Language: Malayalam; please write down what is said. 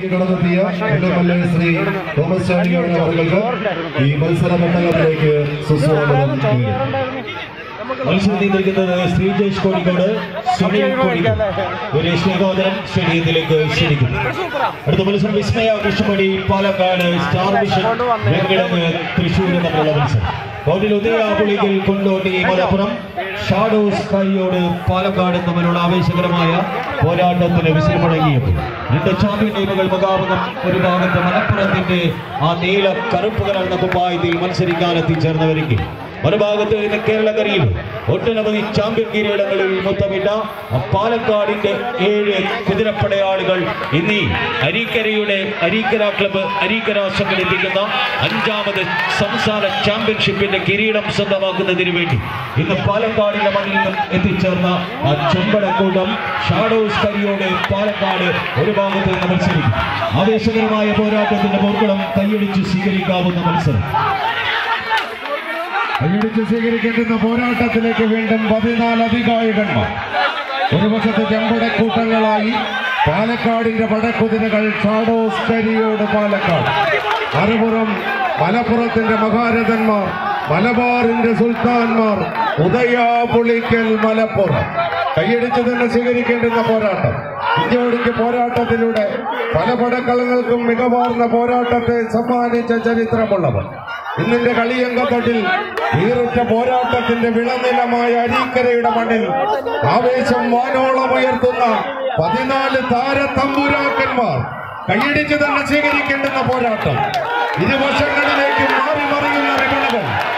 കടന്നെത്തിയ M L A Shri Thomas ചാണ്ടിയാണ് അവർക്ക് ഈ മത്സര മണ്ഡലത്തിലേക്ക് സുസ്വാഗതം നേരുന്നു മത്സരത്തിൽ നിൽക്കുന്നത് ശ്രീജേഷ് കോഴിക്കോട് സുനിൽ കോഴിക്കോട് ഒരു സ്നേഹോദരൻ സ്റ്റേഡിയത്തിലേക്ക് ക്ഷണിക്കുന്നു അടുത്ത മത്സരം വിസ്മയ കൃഷ്ണമണി പാലക്കാട് സ്റ്റാർ വിഷൻ വെങ്കിടങ്ങ് തൃശ്ശൂർ തമ്മിലുള്ള മത്സരം കോട്ടിൽ ഉദയാപുളികൾ കൊണ്ടോട്ടി മലപ്പുറം ഷാഡോസ് കൈയോട് പാലക്കാട് തമ്മിലുള്ള ആവേശകരമായ പോരാട്ടത്തിന് വിസിൽ മുഴങ്ങിയപ്പോൾ രണ്ട് ചാമ്പ്യൻ ടീമുകൾ മുഖാമുഖം ഒരു ഭാഗത്ത് മലപ്പുറത്തിന്റെ ആ നീല കറുപ്പ് കലർന്ന കുപ്പായത്തിൽ മത്സരിക്കാൻ എത്തിച്ചേർന്നവരെങ്കിൽ മറുഭാഗത്ത് ഇന്ന് കേരളക്കരയിൽ ഒട്ടനവധി ചാമ്പ്യൻ കിരീടങ്ങളിൽ മുത്തമിട്ട പാലക്കാടിന്റെ ഏഴ് കുതിരപ്പടയാളികൾ ഇന്നീ അരീക്കരയുടെ അരീക്കര ക്ലബ്ബ് അരീക്കര സംഘടിപ്പിക്കുന്ന അഞ്ചാമത് സംസ്ഥാന ചാമ്പ്യൻഷിപ്പിന്റെ കിരീടം സ്വന്തമാക്കുന്നതിന് വേണ്ടി ഇന്ന് പാലക്കാടിന്റെ മണ്ണിൽ നിന്നും എത്തിച്ചേർന്ന ആ ചെമ്പടക്കൂട്ടം ഷാഡോസ് കരിയോട് പാലക്കാട് ഒരു ഭാഗത്ത് നിന്ന് മത്സരിക്കും ആവേശകരമായ പോരാട്ടത്തിന്റെ പോർക്കുളം കൈയടിച്ച് സ്വീകരിക്കാവുന്ന മത്സരം കൈയടിച്ച് സ്വീകരിക്കേണ്ടുന്ന പോരാട്ടത്തിലേക്ക് വീണ്ടും പതിനാല് അധികായകന്മാർ ഒരു വശത്ത് ചെമ്പടക്കൂട്ടങ്ങളായി പാലക്കാടിന്റെ പടക്കുതിരകൾ ഷാഡോസ് കരിയോട് പാലക്കാട് മറുപുറം മലപ്പുറത്തിന്റെ മഹാരഥന്മാർ മലബാറിന്റെ സുൽത്താൻമാർ ഉദയാപുളിക്കൽ മലപ്പുറം കൈയടിച്ച് തന്നെ സ്വീകരിക്കേണ്ടുന്ന പോരാട്ടം ഇന്ത്യയോടിക്ക് പോരാട്ടത്തിലൂടെ പല പടക്കളങ്ങൾക്കും മികവാർന്ന പോരാട്ടത്തെ സമ്മാനിച്ച ചരിത്രമുള്ളവർ ഇന്നിന്റെ കളിയങ്കത്തട്ടിൽ വീറുറ്റ പോരാട്ടത്തിന്റെ വിളനിലമായ അരീക്കരയുടെ മണ്ണിൽ ആവേശം വാനോളം ഉയർത്തുന്ന പതിനാല് താരത്തമ്പുരാക്കന്മാർ കൈയടിച്ച് തന്നെ സ്വീകരിക്കേണ്ടുന്ന പോരാട്ടം ഇരുവശങ്ങളിലേക്ക് മാറി മറിയുന്ന റിബണുകൾ